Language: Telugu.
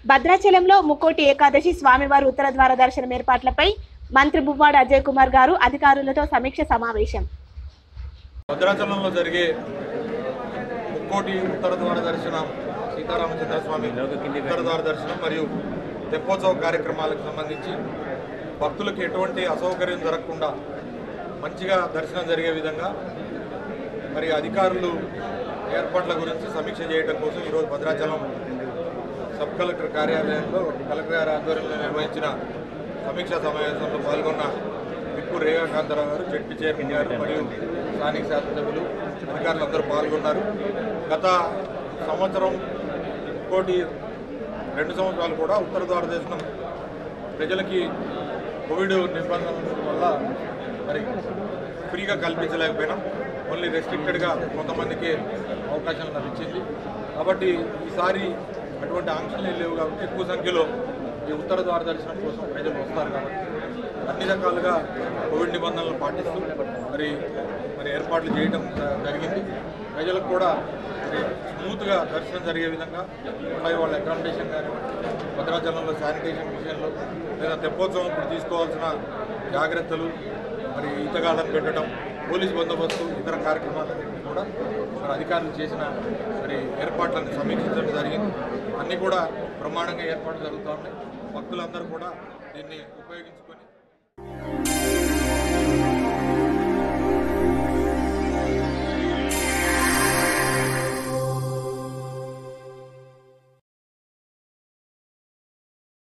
భద్రాచలంలో ముక్కోటి ఏకాదశి స్వామివారి ఉత్తర ద్వార దర్శనం ఏర్పాట్లపై మంత్రి బువ్వాడ అజయ్ కుమార్ గారు అధికారులతో సమీక్ష సమావేశం భద్రాచలంలో జరిగే ముక్కోటి ఉత్తర ద్వార దర్శనం సీతారామచంద్ర స్వామి ఉత్తర ద్వార దర్శనం మరియు తెప్పోత్సవ కార్యక్రమాలకు సంబంధించి భక్తులకు ఎటువంటి అసౌకర్యం జరగకుండా మంచిగా దర్శనం జరిగే విధంగా మరి అధికారులు ఏర్పాట్ల గురించి సమీక్ష చేయడం కోసం ఈరోజు భద్రాచలం సబ్ కలెక్టర్ కార్యాలయంలో కలెక్టర్ గారి ఆధ్వర్యంలో నిర్వహించిన సమీక్షా సమావేశంలో పాల్గొన్న విప్పు రేఖాకాంతరావు గారు జడ్పీ చైర్మన్ గారు మరియు స్థానిక శాసనసభ్యులు అధికారులు అందరూ పాల్గొన్నారు గత సంవత్సరం కోటి రెండు సంవత్సరాలు కూడా ఉత్తర భారతదేశం ప్రజలకి కోవిడ్ నిబంధనల వల్ల మరి ఫ్రీగా కల్పించలేకపోయినాం ఓన్లీ రెస్ట్రిక్టెడ్గా కొంతమందికి అవకాశం లభించింది కాబట్టి ఈసారి అటువంటి ఆంక్షలు ఏం లేవు కాబట్టి ఎక్కువ సంఖ్యలో ఈ ఉత్తర ద్వార దర్శనం కోసం ప్రజలు వస్తారు కాబట్టి అన్ని రకాలుగా కోవిడ్ నిబంధనలు పాటిస్తూ మరి మరి ఏర్పాట్లు చేయడం జ- జరిగింది ప్రజలకు కూడా మరి స్మూత్గా దర్శనం జరిగే విధంగా అలాగే వాళ్ళ అకామిడేషన్ కానివ్వండి భద్రాచలంలో శానిటేషన్ విషయంలో లేదా తెప్పోత్సవం ఇప్పుడు తీసుకోవాల్సిన జాగ్రత్తలు మరి ఈతగాళ్ళను పెట్టడం పోలీస్ బందోబస్తు ఇతర కార్యక్రమాలన్నింటినీ కూడా మరి అధికారులు చేసిన మరి ఏర్పాట్లను సమీక్షించడం జరిగింది అన్నీ కూడా బ్రహ్మాండంగా ఏర్పాట్లు జరుగుతూ ఉన్నాయి భక్తులందరూ కూడా దీన్ని ఉపయోగించుకొని